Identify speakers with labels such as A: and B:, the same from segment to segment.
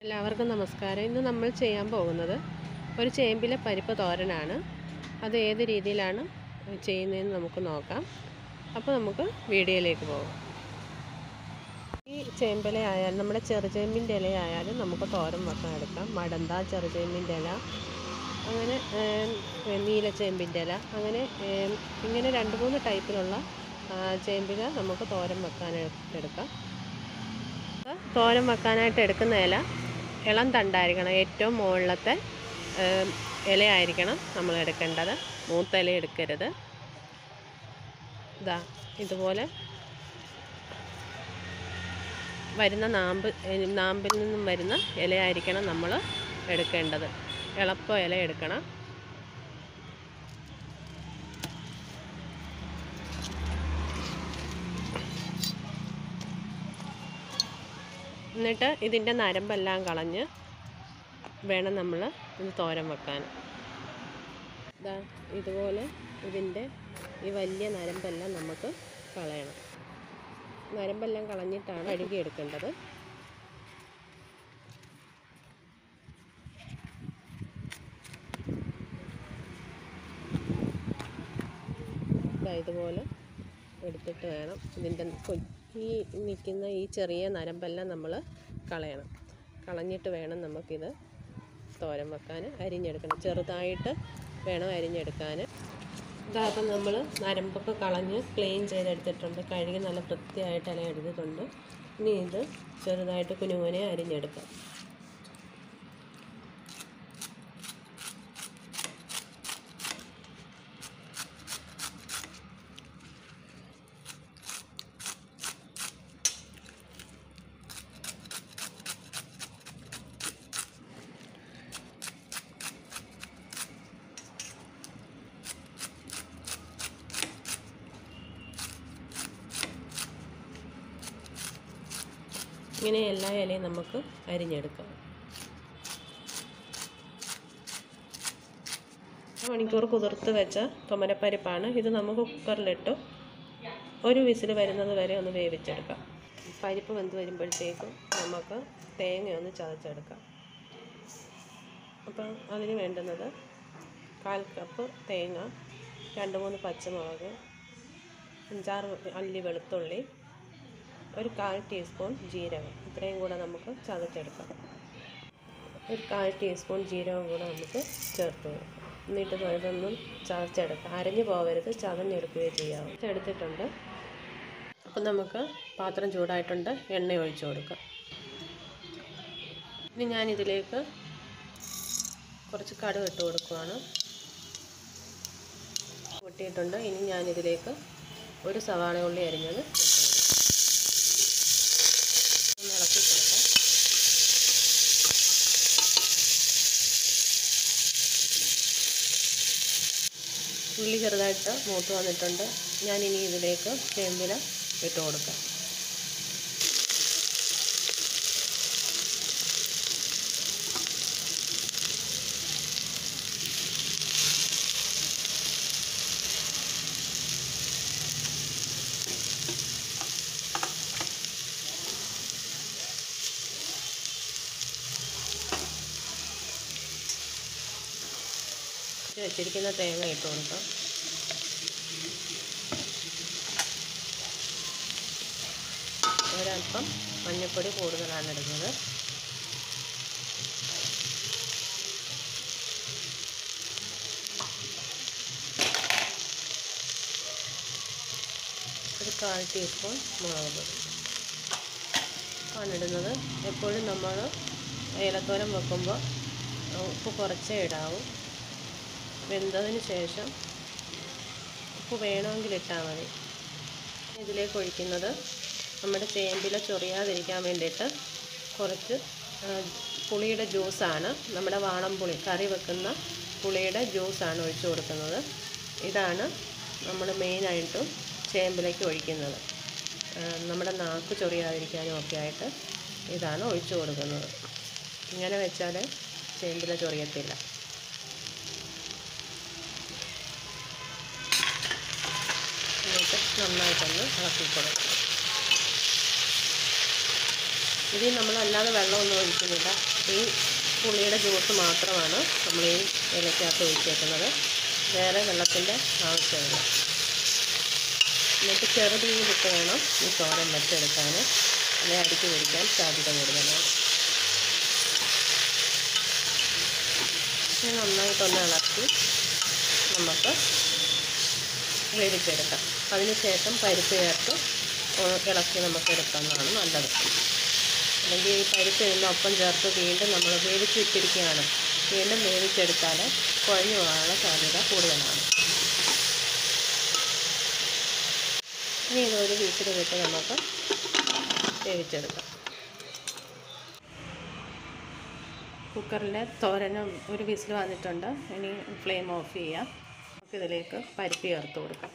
A: എല്ലാവർക്കും നമസ്കാരം ഇന്ന് നമ്മൾ ചെയ്യാൻ പോകുന്നത് ഒരു ചേമ്പിലെ പരിപ്പ് തോരനാണ് അത് ഏത് രീതിയിലാണ് ചെയ്യുന്നതെന്ന് നമുക്ക് നോക്കാം അപ്പോൾ നമുക്ക് വീഡിയോയിലേക്ക് പോകാം ഈ ചേമ്പില ആയാലും നമ്മുടെ ചെറുചേമ്പിൻ്റെ ഇല ആയാലും നമുക്ക് തോരൻ വെക്കാൻ എടുക്കാം മടന്ത ചെറുചേമ്പിൻ്റെ ഇല അങ്ങനെ നീലച്ചേമ്പിൻ്റെ ഇല അങ്ങനെ ഏം, ഇങ്ങനെ രണ്ട് മൂന്ന് ടൈപ്പിലുള്ള ആ, ചേമ്പില നമുക്ക് തോരൻ വെക്കാൻ എടുക്കാം തോരൻ വെക്കാനായിട്ട് എടുക്കുന്ന ഇല ഇളം തണ്ടായിരിക്കണം ഏറ്റവും മുകളിലത്തെ ഏം, ഇലയായിരിക്കണം നമ്മൾ എടുക്കേണ്ടത് മൂത്ത ഇല എടുക്കരുത് ഇതാ ഇതുപോലെ വരുന്ന നാമ്പ് ഏ, നാമ്പിൽ നിന്നും വരുന്ന ഇലയായിരിക്കണം നമ്മൾ എടുക്കേണ്ടത് എളുപ്പ ഇല എടുക്കണം എന്നിട്ട് ഇതിൻ്റെ നരമ്പെല്ലാം കളഞ്ഞ് വേണം നമ്മൾ ഇത് തോരൻ വെക്കാൻ ഇതാ ഇതുപോലെ ഇതിൻ്റെ ഈ വലിയ നരമ്പെല്ലാം നമുക്ക് കളയണം നരമ്പെല്ലാം കളഞ്ഞിട്ടാണ് കഴുകിയെടുക്കേണ്ടത് ഇതാ ഇതുപോലെ എടുത്തിട്ട് വേണം ഇതിൻ്റെ കൊ- ഈ നിൽക്കുന്ന ഈ ചെറിയ നരമ്പെല്ലാം നമ്മൾ കളയണം കളഞ്ഞിട്ട് വേണം നമുക്കിത് തോരൻ വെക്കാൻ അരിഞ്ഞെടുക്കണം ചെറുതായിട്ട് വേണം അരിഞ്ഞെടുക്കാൻ ഇതാ അപ്പം നമ്മൾ നരമ്പൊക്കെ കളഞ്ഞ് ക്ലീൻ ചെയ്തെടുത്തിട്ടുണ്ട് കഴുകി നല്ല വൃത്തിയായിട്ട് ഇല എടുത്തിട്ടുണ്ട് ഇനി ഇത് ചെറുതായിട്ട് കുനുകുനെ അരിഞ്ഞെടുക്കാം ഇങ്ങനെ എല്ലാ ഇലയും നമുക്ക് അരിഞ്ഞെടുക്കാം മണിക്കൂർ കുതിർത്ത് വെച്ച തുമരപ്പരിപ്പാണ് ഇത് നമുക്ക് കുക്കറിലിട്ട് ഒരു വിസിൽ വരുന്നത് വരെ ഒന്ന് വേവിച്ചെടുക്കാം പരിപ്പ് വെന്ത് വരുമ്പോഴത്തേക്കും നമുക്ക് തേങ്ങ ഒന്ന് ചതച്ചെടുക്കാം അപ്പം അതിന് വേണ്ടുന്നത് കാൽ കപ്പ് തേങ്ങ രണ്ട് മൂന്ന് പച്ചമുളക് അഞ്ചാറ് അല്ലി വെളുത്തുള്ളി ഒരു കാൽ ടീസ്പൂൺ ജീരകം ഇത്രയും കൂടെ നമുക്ക് ചതച്ചെടുക്കാം ഒരു കാൽ ടീസ്പൂൺ ജീരകം കൂടെ നമുക്ക് ചേർത്ത് കൊടുക്കാം എന്നിട്ട് ഇതൊന്നും ചതച്ചെടുക്കാം അരഞ്ഞു പോകരുത് ചതഞ്ഞെടുക്കുകയോ ചെയ്യാവും എടുത്തിട്ടുണ്ട് അപ്പം നമുക്ക് പാത്രം ചൂടായിട്ടുണ്ട് എണ്ണ ഒഴിച്ചു കൊടുക്കാം ഇനി ഞാനിതിലേക്ക് കുറച്ച് കടുക് ഇട്ട് കൊടുക്കുവാണ് പൊട്ടിയിട്ടുണ്ട് ഇനി ഞാനിതിലേക്ക് ഒരു സവാള ഉള്ളി അരിഞ്ഞത് ഇട്ട് കൊടുക്കാം. ഒന്ന് ഇളക്കി കൊടുക്കാം ഉള്ളി ചെറുതായിട്ട് മൂത്ത് വന്നിട്ടുണ്ട് ഞാനിനി ഇതിലേക്ക് ചേമ്പില ഇട്ട് കൊടുക്കാം ഇത് വെച്ചിരിക്കുന്ന തേങ്ങ ഇട്ട് കൊടുക്കാം ഒരല്പം മഞ്ഞൾപ്പൊടി കൂടുതലാണ് ഇടുന്നത് ഒരു കാൽ ടീസ്പൂൺ മുളക് പൊടി ആണ് ഇടുന്നത് എപ്പോഴും നമ്മൾ ഏലത്തോരം വെക്കുമ്പോൾ ഉപ്പ് കുറച്ചേ ഇടാവൂ വെന്തതിന് ശേഷം ഉപ്പ് വേണമെങ്കിൽ ഇട്ടാൽ മതി ഇതിലേക്ക് ഒഴിക്കുന്നത് നമ്മുടെ ചേമ്പില ചൊറിയാതിരിക്കാൻ വേണ്ടിയിട്ട് കുറച്ച് ആ, പുളിയുടെ ജ്യൂസാണ് നമ്മുടെ വാളം പുളി കറി വെക്കുന്ന പുളിയുടെ ജ്യൂസാണ് ഒഴിച്ചു കൊടുക്കുന്നത് ഇതാണ് നമ്മൾ മെയിനായിട്ടും ചേമ്പിലേക്ക് ഒഴിക്കുന്നത് ആ, നമ്മുടെ നാക്ക് ചൊറിയാതിരിക്കാനും ഒക്കെ ആയിട്ട് ഇതാണ് ഒഴിച്ചു കൊടുക്കുന്നത് ഇങ്ങനെ വെച്ചാൽ ചേമ്പില ചൊറിയത്തില്ല എന്നിട്ട് നന്നായിട്ടൊന്ന് ഇളക്കി കൊടുക്കും ഇതിൽ നമ്മൾ അല്ലാതെ വെള്ളമൊന്നും ഒഴിക്കുന്നില്ല ഈ പുളിയുടെ ജ്യൂസ് മാത്രമാണ് നമ്മൾ ഈ ഇലക്കകത്ത് ഒഴിച്ചേക്കുന്നത് വേറെ വെള്ളത്തിൻ്റെ ആവശ്യമില്ല എന്നിട്ട് ചെറുതീയിലിട്ട് വേണം ഈ തോരൻ വെച്ചെടുക്കാൻ അല്ലെങ്കിൽ അടിക്ക് പിടിക്കാൻ സാധ്യത കൂടുതലാണ് ഇനി നന്നായിട്ടൊന്ന് ഇളക്കി നമുക്ക് വേവിച്ചെടുക്കാം അതിനുശേഷം പരിപ്പ് ചേർത്ത് ഇളക്കി നമുക്ക് എടുക്കുന്നതാണ് നല്ലത് അല്ലെങ്കിൽ ഈ പരിപ്പ് ഇതിൻ്റെ ഒപ്പം ചേർത്ത് വീണ്ടും നമ്മൾ വേവിച്ചിട്ടിരിക്കുകയാണ് വീണ്ടും വേവിച്ചെടുത്താൽ കുഴഞ്ഞു പോകാനുള്ള സാധ്യത കൂടുതലാണ് ഇനി ഇതൊരു വീട്ടിൽ വിട്ട് നമുക്ക് വേവിച്ചെടുക്കാം കുക്കറിലെ തോരനും ഒരു വിസിൽ വന്നിട്ടുണ്ട് ഇനി ഫ്ലെയിം ഓഫ് ചെയ്യാം നമുക്കിതിലേക്ക് പരിപ്പ് ചേർത്ത് കൊടുക്കാം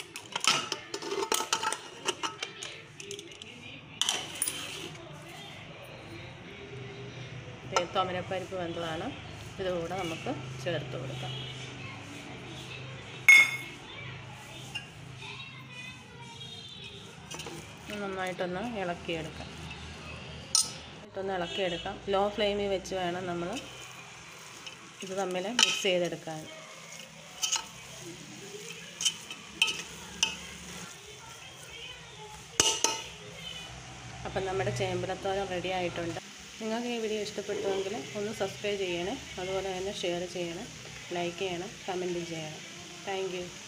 A: തോമനപ്പരിപ്പ് വെന്തതാണ് ഇതുകൂടെ നമുക്ക് ചേർത്ത് കൊടുക്കാം നന്നായിട്ടൊന്ന് ഇളക്കിയെടുക്കാം നന്നായിട്ടൊന്ന് ഇളക്കിയെടുക്കാം ലോ ഫ്ലെയിമിൽ വെച്ച് വേണം നമ്മൾ ഇത് തമ്മിൽ മിക്സ് ചെയ്തെടുക്കാൻ അപ്പം നമ്മുടെ ചേമ്പലത്തോരൻ റെഡി ആയിട്ടുണ്ട് നിങ്ങൾക്ക് ഈ വീഡിയോ ഇഷ്ടപ്പെട്ടുവെങ്കിൽ ഒന്ന് സബ്സ്ക്രൈബ് ചെയ്യണേ അതുപോലെ തന്നെ ഷെയർ ചെയ്യണം ലൈക്ക് ചെയ്യണം കമൻറ്റും ചെയ്യണം താങ്ക്